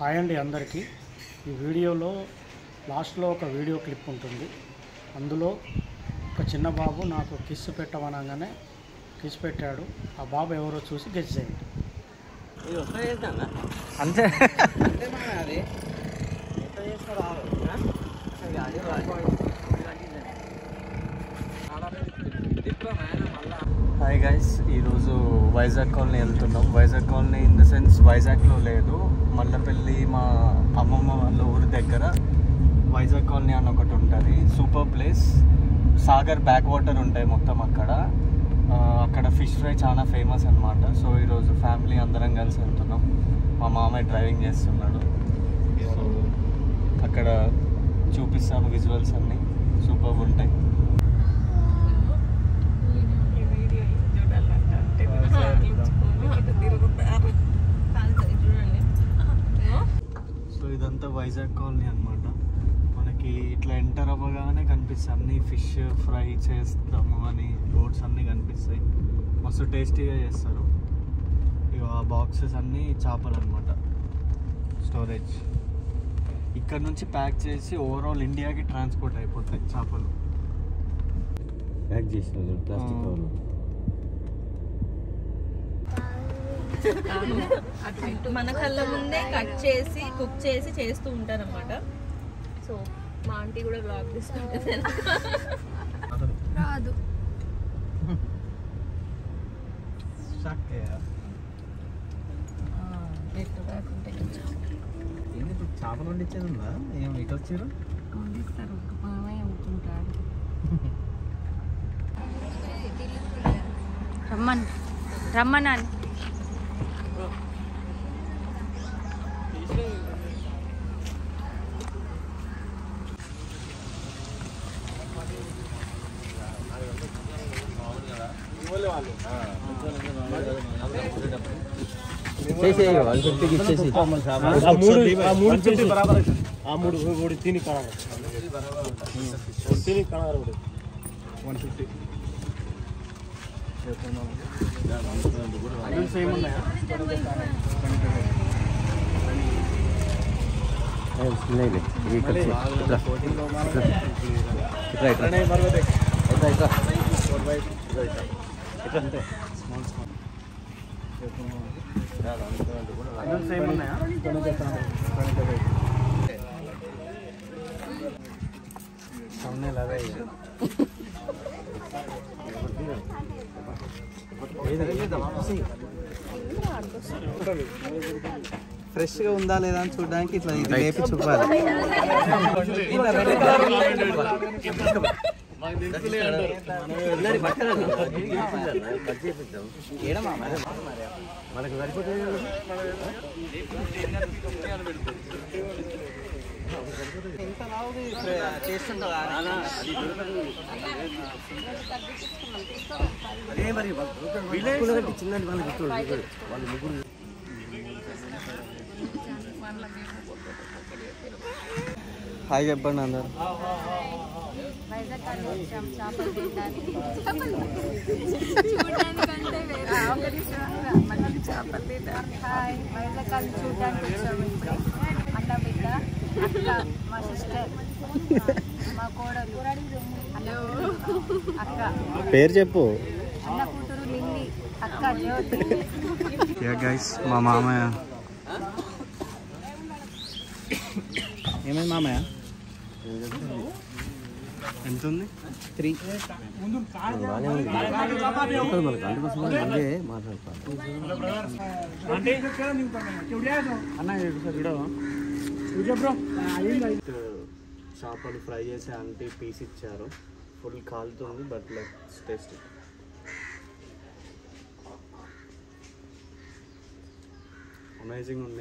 Hi అండి అందరికీ ఈ వీడియోలో లాస్ట్లో ఒక వీడియో క్లిప్ ఉంటుంది అందులో ఒక చిన్న బాబు నాకు కిస్ పెట్టమనగానే కిస్ పెట్టాడు ఆ బాబు ఎవరో చూసి గెస్ చేయండి అంతే హాయ్ గైస్ ఈరోజు వైజాగ్ కాలనీ వెళ్తున్నాం Vizag colony in the sense వైజాగ్లో లేదు మల్లపల్లి మా అమ్మమ్మ వాళ్ళ ఊరి దగ్గర వైజాగ్ కాలనీ అని ఒకటి ఉంటుంది super place Sagar back water ఉంటాయి మొత్తం అక్కడ ఆ, అక్కడ ఫిష్ ఫ్రై చాలా ఫేమస్ అనమాట సో ఈరోజు ఫ్యామిలీ అందరం కలిసి వెళ్తున్నాం మా మామయ్య డ్రైవింగ్ చేస్తున్నాడు సో అక్కడ చూపిస్తాను విజువల్స్ అన్నీ సూపర్ ఉంటాయి సో ఇదంతా వైజాగ్ కాలనీ అన్నమాట మనకి ఇట్లా ఎంటర్ అవ్వగానే కనిపిస్తాయి అన్ని ఫిష్ ఫ్రై చేస్తాము అని బోట్స్ అన్నీ కనిపిస్తాయి మస్తు టేస్టీగా చేస్తారు ఇక ఆ బాక్సెస్ అన్నీ చేపలు అనమాట స్టోరేజ్ ఇక్కడ నుంచి ప్యాక్ చేసి ఓవరాల్ ఇండియాకి ట్రాన్స్పోర్ట్ అయిపోతాయి చేపలు ప్యాక్ చేసిన ప్లాస్టిక్ ఆ. కవర్లో మన కళ్ళ ముందే కట్ చేసి కుక్ చేసి చేస్తూ ఉంటారు అనమాట సో మా ఆంటీ కూడా బ్లాగ్ తీసుకుంటుంది రాదు నెట్ కాకుంటే ఏంది ఇప్పుడు చేపలు వండించేది ఉందా ఏం ఇటు వచ్చారు వండిస్తారు మామయ్య అవుతుంటాడు రమ్మన్ రమ్మన్నాను చేసి వన్ ఫిఫ్టీకి ఇచ్చేసి ఆ మూడు ఆ మూడు ఫిఫ్టీ బరాబర్ ఆ మూడు మూడు తిని కడ తిని కడ వన్ ఫిఫ్టీ సేమ్ ఉన్నాయా ఇవి ఇక్కడ ఇట్లా ఇట్లా ఇట్లా ఇట్లా ఇట్లా ఇట్లా సేమ్ ఉన్నాయా ఫ్రెష్ గా ఉందా లేదా అని చూడడానికి ఇట్లా ఇది లేపి చూపాలి మనకు సరిపోతుంది అదే మరి చిన్నది వాళ్ళకి ఇస్తుంది వాళ్ళు ముగ్గురు హాయ్ చెప్పండి అందరు వైజాగ్ కాలనీ వచ్చాం చేపలు తినడానికి చూడడానికంటే వేరే మళ్ళీ చేపలు తినడానికి హాయ్ వైజాగ్ కాలనీ చూడడానికి వచ్చాము ఇప్పుడే అన్న బిడ్డ అక్క మా సిస్టర్ మా కోడలు హలో అక్క పేరు చెప్పు అన్న కూతురు లిల్లీ అక్క జ్యోతి యా గైస్ మా మామయ్య ఏమైంది మామయ్య ఎంత ఉంది త్రీ బాగానే ఉంది ఇక్కడ మనకు అందుకోసం ముందే మాట్లాడతాను చేపలు ఫ్రై చేసి అంటే పీస్ ఇచ్చారు ఫుల్ కాలుతుంది బట్ లైక్ టేస్ట్ అమేజింగ్ ఉంది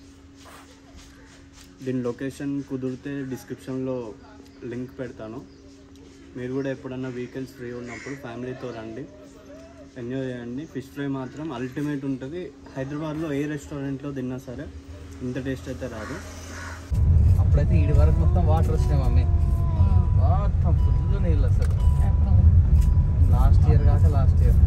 దీని లొకేషన్ కుదిరితే డిస్క్రిప్షన్లో లింక్ పెడతాను మీరు కూడా ఎప్పుడన్నా వీకెండ్స్ ఫ్రీ ఉన్నప్పుడు ఫ్యామిలీతో రండి ఎంజాయ్ చేయండి ఫిష్ ఫ్రై మాత్రం అల్టిమేట్ ఉంటుంది హైదరాబాద్లో ఏ రెస్టారెంట్లో తిన్నా సరే ఇంత టేస్ట్ అయితే రాదు అప్పుడైతే ఈడి వరకు మొత్తం వాటర్ వచ్చినాయి మమ్మీ మొత్తం ఫుల్ నీళ్ళు అసలు లాస్ట్ ఇయర్ కాక last year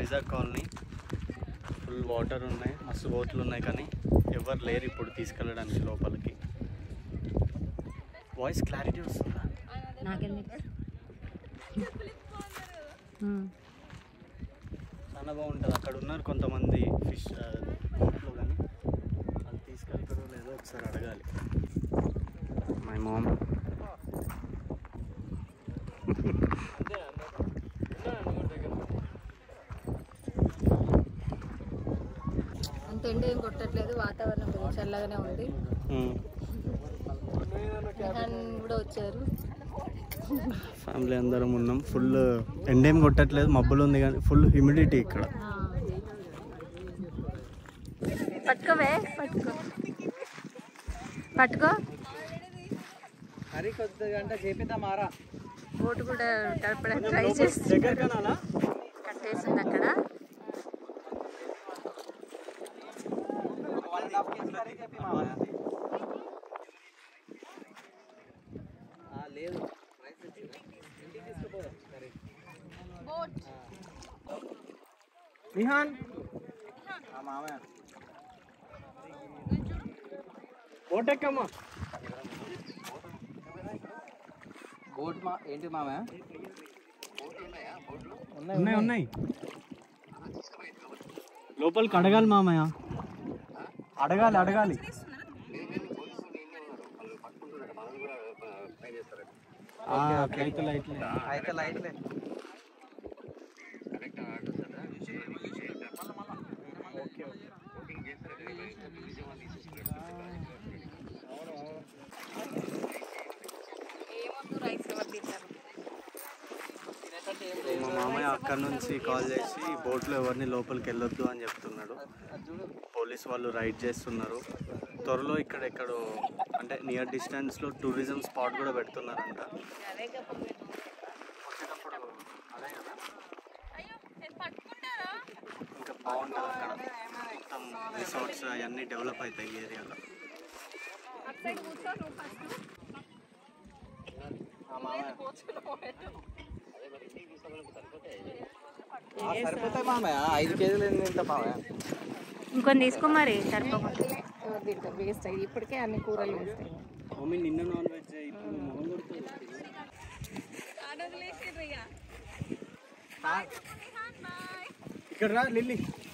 Vizag colony full water ఉన్నాయి మస్తు బోట్లు ఉన్నాయి కానీ ఎవరు లేరు ఇప్పుడు తీసుకెళ్ళడానికి లోపలికి వాయిస్ క్లారిటీ వస్తుందా చాలా బాగుంటుంది అక్కడ ఉన్నారు కొంతమంది ఫిష్ బోట్లో కానీ అది తీసుకెళ్తారో లేదో ఒకసారి అడగాలి మై మామ్ అంత ఎండ ఏం కొట్టట్లేదు వాతావరణం కొంచెం చల్లగానే ఉంది నిహాన్ కూడా వచ్చారు ఫ్యామిలీ అందరం ఉన్నాం ఫుల్ ఎండేం కొట్టట్లేదు మబ్బులు ఉంది కానీ ఫుల్ హ్యూమిడిటీ ఇక్కడ పట్టుకోవే పట్టుకో పట్టుకో హరి కొద్ది గంట చేపిద్దాం మారా బోట్ కూడా కలపడానికి ట్రై చేస్తుంది దగ్గర కనాలా కట్టేసింది అక్కడ one and half KG curry చెప్పి మామ లేదు రైస్ తెచ్చి ఇంటికి తీసుకుపోదాం కర్రీ నిహాన్ మామయ్య ఓటెక్కమ్మా బోట్ మా ఏంటి మామయ్య ఉన్నాయి ఉన్నాయి లోపలికి అడగాలి మామయ్య అడగాలి అడగాలి అయితే లైట్లే అయితే లైట్లే మా మామయ్య అక్కడ నుంచి కాల్ చేసి బోట్లో ఎవరిని లోపలికి వెళ్ళొద్దు అని చెప్తున్నాడు పోలీస్ వాళ్ళు రైడ్ చేస్తున్నారు త్వరలో ఇక్కడ ఎక్కడో అంటే నియర్ డిస్టెన్స్లో టూరిజం స్పాట్ కూడా పెడుతున్నారంట వచ్చేటప్పుడు అదే కదా ఇంకా బాగుంటుంది అక్కడ మొత్తం రిసార్ట్స్ అవన్నీ డెవలప్ అవుతాయి ఈ ఏరియాలో సరిపోతాయి మామయ్య ఐదు కేజీలు ఎన్ని తింటాం మామయ్య ఇంకొని తీసుకో మరి సరిపోకుండా తింటాం వేస్ట్ అయ్యి ఇప్పటికే అన్ని కూరలు వేస్ట్ అయ్యాయి మమ్మీ నిన్న నాన్ వెజ్ ఇప్పుడు మొహం కొడుతుంది ఇక్కడ రా లిల్లీ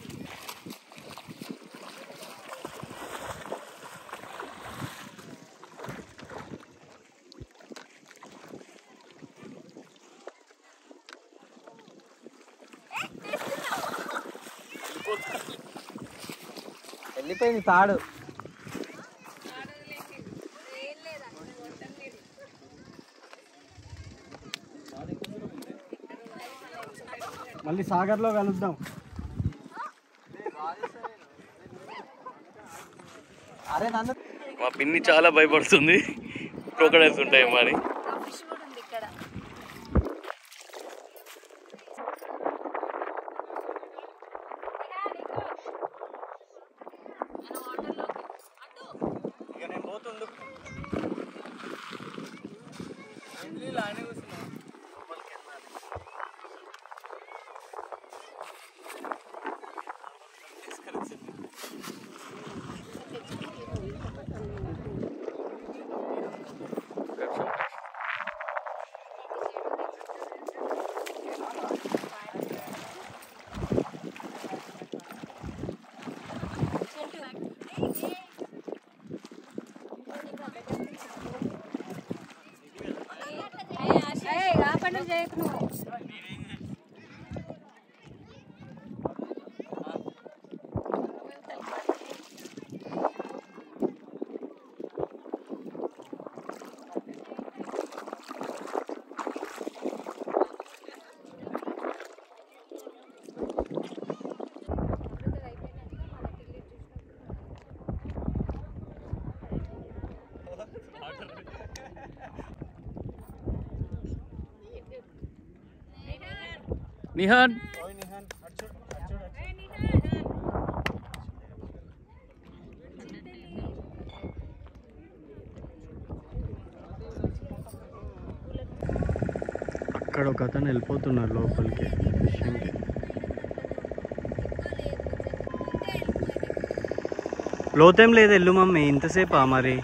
వెళ్ళిపోయింది తాడు మళ్ళీ సాగర్లో కలుద్దాం అరే నన్ను మా పిన్ని చాలా భయపడుతుంది క్రోకడైల్స్ ఉంటాయి మరి ఫిష్ కూడా ఉంది ఇక్కడ ఇక నేను పోతుండు ఆ పనులు చేయకు నువ్వు నిహాన్ అక్కడ ఒక అతను వెళ్ళిపోతున్నారు లోపలికి ఫిషింగ్కి లోతేం లేదు ఎల్లు మమ్మీ ఇంతసేపా మరి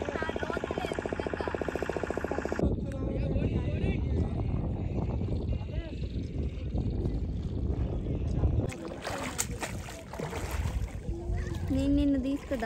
నేను నిన్ను తీసుకుదా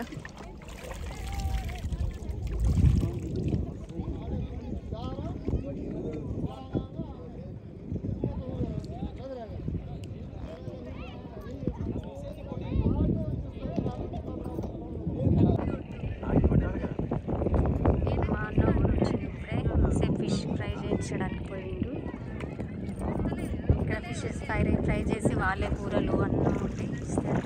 మా అన్న కూడా వచ్చింది ఇప్పుడే సేమ్ ఫిష్ ఫ్రై చేయించడానికి పోయిండు ఇక్కడ ఫిషెస్ ఫ్రై ఫ్రై చేసి వాళ్ళే కూరలు అన్నం ఉండి ఇస్తారు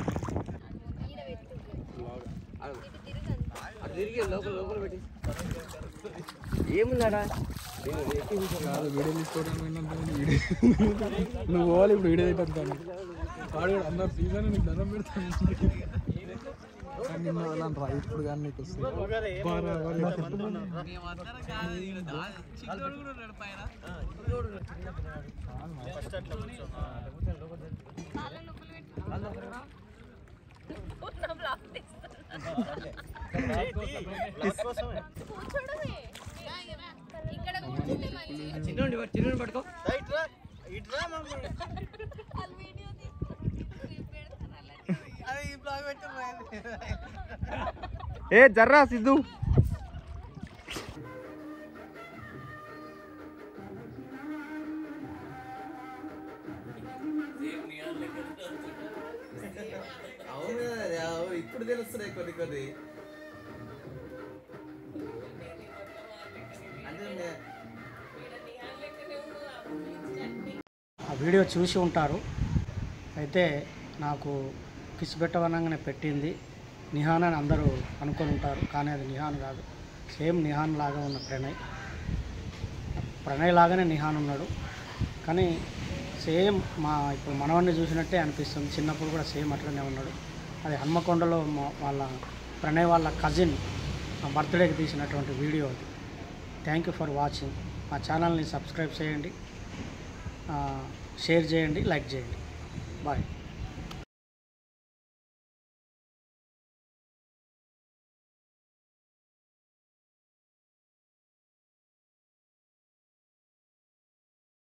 తిరిగి లోపల లోపల పెట్టి ఏముందాడా వీడియో తీసుకోవడానికి పోయినంత వీడియో నువ్వు పోవాలి ఇప్పుడు వీడియో తీయటానికి వాడు కూడా అందరు సీజన్ నీకు దండం పెడతాను కానీ నిన్న వాళ్ళని రా ఇప్పుడు కానీ నీకు వస్తుంది బారా, బారా. చిన్నోడి చిన్నోడి పట్టుకో ఏ జర్రా సిద్ధు అవును కదా, అవును, ఇప్పుడు తెలుస్తున్నాయి కొన్ని కొన్ని అంటే నే- ఆ వీడియో చూసి ఉంటారు అయితే నాకు కిస్ పెట్టవనంగానే పెట్టింది నిహాన్ అని అందరూ అనుకొని ఉంటారు కానీ అది నిహాన్ కాదు సేమ్ నిహాన్ లాగా ఉన్న ప్రణయ్ ప్రణయ్ లాగానే నిహాన్ ఉన్నాడు కానీ సేమ్ మా ఇప్పుడు మనవాడిని చూసినట్టే అనిపిస్తుంది చిన్నప్పుడు కూడా సేమ్ అట్లనే ఉన్నాడు అది హన్మకొండలో మా- వాళ్ళ ప్రణయ్ వాళ్ళ కజిన్ బర్త్డేకి తీసినటువంటి వీడియో అది థ్యాంక్ యూ ఫర్ వాచింగ్ మా ఛానల్ని సబ్స్క్రైబ్ చేయండి ఆ, షేర్ చేయండి లైక్ చేయండి బాయ్